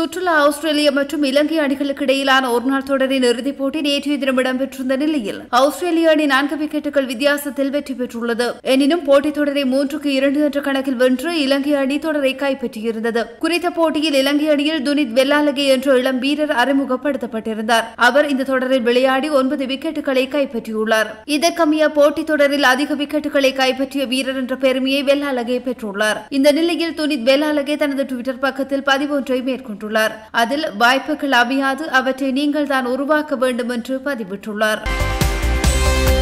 சுற்றுலா ஆஸ்திரேலியா மற்றும் இலங்கை அணிகளுக்கு இடையிலான ஒருநாள் தொடரின் இறுதிப் போட்டி நேற்றைய தினம் இடம்பெற்றிருந்த நிலையில் ஆஸ்திரேலிய அணி நான்கு விக்கெட்டுகள் வித்தியாசத்தில் வெற்றி பெற்றுள்ளது எனினும் போட்டித் தொடரை மூன்றுக்கு இரண்டு என்ற கணக்கில் வென்று இலங்கை அணி தொடரை கைப்பற்றியிருந்தது குறித்த போட்டியில் இலங்கை அணியில் துனித் வெல்லாலகே என்ற இளம் வீரர் அறிமுகப்படுத்தப்பட்டிருந்தார் அவர் இந்த தொடரில் விளையாடி ஒன்பது விக்கெட்டுகளை கைப்பற்றியுள்ளார் இதற்கமைய போட்டித் தொடரில் அதிக விக்கெட்டுகளை கைப்பற்றிய வீரர் என்ற பெருமையை வெல்லாலகே பெற்றுள்ளார் இந்த நிலையில் துனித் வெல்லாலகே தனது டுவிட்டர் பக்கத்தில் பதிவொன்றை மேற்கொண்டுள்ளார் அதில் வாய்ப்புகள் அமையாது அவற்றை நீங்கள் தான் உருவாக்க வேண்டும் என்று பதிவிட்டுள்ளார்